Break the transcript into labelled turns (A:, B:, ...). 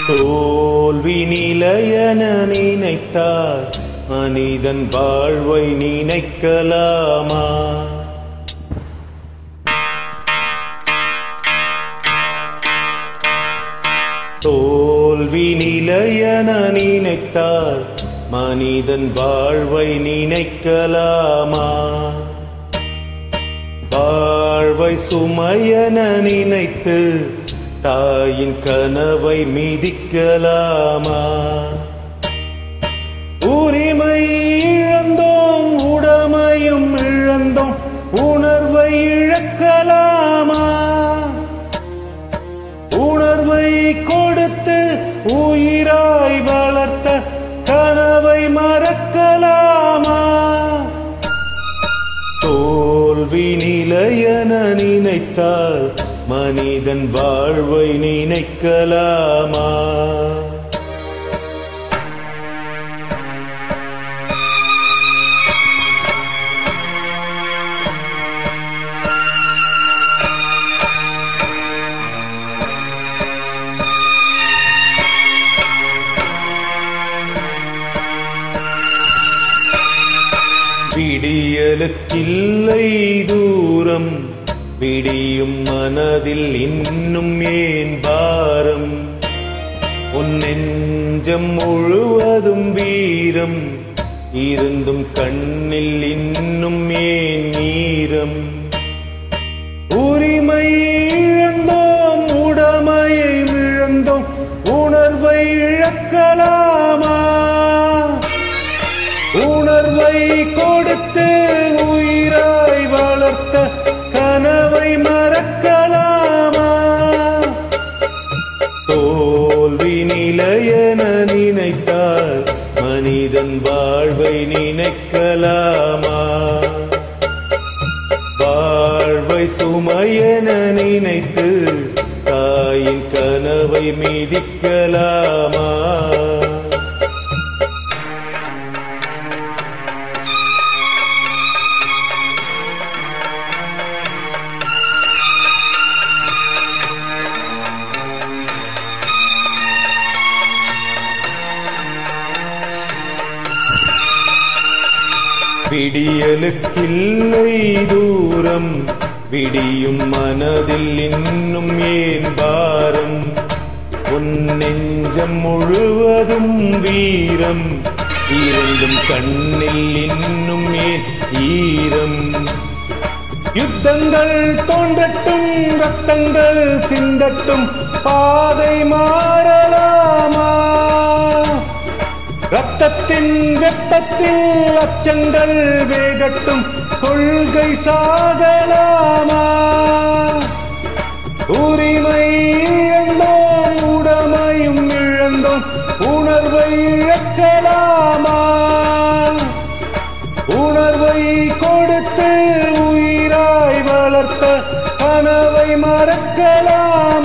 A: தோல்வி நிலையென நினைத்தார் மனிதன் வாழ்வை நினைக்கலாமா தோல்வி நிலையென நினைத்தார் மனிதன் வாழ்வை நினைக்கலாமா வாழ்வை சுமையென நினைத்து தாயின் கனவை மிதிக்கலாமா உரிமை இழந்தோம் உடமையும் இழந்தோம் உணர்வை இழக்கலாமா உணர்வை கொடுத்து உயிராய் வளர்த்த கனவை மறக்கலாமா தோல்வி நிலையென நினைத்தால் மனிதன் வாழ்வை நினைக்கலாமா விடியலுக்கில்லை தூரம் விடியும் மனதில் இன்னும் ஏன் பாரம் உன் நெஞ்சம் முழுவதும் வீரம் இருந்தும் கண்ணில் இன்னும் ஏன் நீரம் உரிமை இழந்தோம் உடமையை இழந்தோம் உணர்வை இழக்கலாமா உணர்வை கொடுத்து உயிராய் வளர்த்த கனவை மறக்கலாமா தோல்வி நிலையென நினைத்தால் மனிதன் வாழ்வை நினைக்கலாமா வாழ்வை சுமையென நினைத்து தாயின் கனவை மிதிக்கலாமா விடியலுக்கில்லை தூரம் விடியும் மனதில் இன்னும் ஏன் பாரம் உன் நெஞ்சம் முழுவதும் வீரம் இருந்தும் கண்ணில் இன்னும் ஏன் ஈரம் யுத்தங்கள் தோன்றட்டும் ரத்தங்கள் சிந்தட்டும் பாதை மாறலாமா ரத்தத்தின் வெப்பத்தில் அச்சங்கள் வேகட்டும் கொள்கை சாகலாமா உரிமை இழந்தோம் உடமையும் இழந்தோம் உணர்வை இழக்கலாமா உணர்வை கொடுத்து உயிராய் வளர்த்த கனவை மறக்கலாம்